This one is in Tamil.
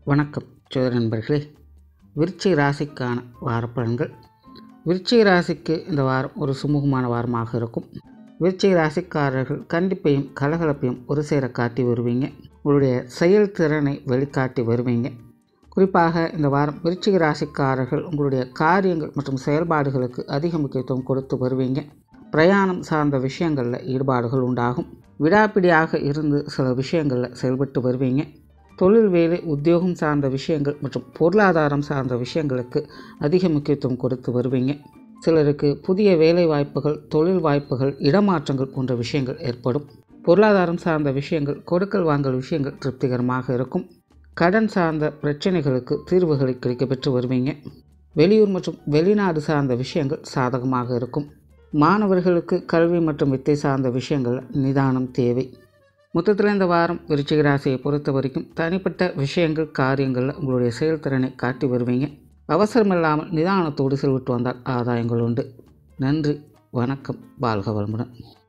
வணக்கம் ஜோதி நண்பர்களே விருச்சிக ராசிக்கான வாரப்பலன்கள் விருச்சிக ராசிக்கு இந்த வாரம் ஒரு சுமூகமான வாரமாக இருக்கும் விருச்சிக ராசிக்காரர்கள் கண்டிப்பையும் கலகலப்பையும் ஒரு சேர காட்டி வருவீங்க உங்களுடைய செயல்திறனை வெளிக்காட்டி வருவீங்க குறிப்பாக இந்த வாரம் விருச்சிக ராசிக்காரர்கள் உங்களுடைய காரியங்கள் மற்றும் செயல்பாடுகளுக்கு அதிக முக்கியத்துவம் கொடுத்து வருவீங்க பிரயாணம் சார்ந்த விஷயங்களில் ஈடுபாடுகள் உண்டாகும் விடாப்பிடியாக இருந்து சில விஷயங்களில் செயல்பட்டு வருவீங்க தொழில் வேலை உத்தியோகம் சார்ந்த விஷயங்கள் மற்றும் பொருளாதாரம் சார்ந்த விஷயங்களுக்கு அதிக முக்கியத்துவம் கொடுத்து வருவீங்க சிலருக்கு புதிய வேலை வாய்ப்புகள் தொழில் வாய்ப்புகள் இடமாற்றங்கள் போன்ற விஷயங்கள் ஏற்படும் பொருளாதாரம் சார்ந்த விஷயங்கள் கொடுக்கல் வாங்கல் விஷயங்கள் திருப்திகரமாக இருக்கும் கடன் சார்ந்த பிரச்சனைகளுக்கு தீர்வுகளை கிடைக்கப்பெற்று வருவீங்க வெளியூர் மற்றும் வெளிநாடு சார்ந்த விஷயங்கள் சாதகமாக இருக்கும் மாணவர்களுக்கு கல்வி மற்றும் வித்தை சார்ந்த விஷயங்கள் நிதானம் தேவை மொத்தத்தில் இந்த வாரம் விருச்சிக ராசியை பொறுத்த வரைக்கும் தனிப்பட்ட விஷயங்கள் காரியங்களில் உங்களுடைய செயல்திறனை காட்டி வருவீங்க அவசரமில்லாமல் நிதானத்தோடு செல்விட்டு வந்தால் ஆதாயங்கள் உண்டு நன்றி வணக்கம் வாழ்க வளமுடன்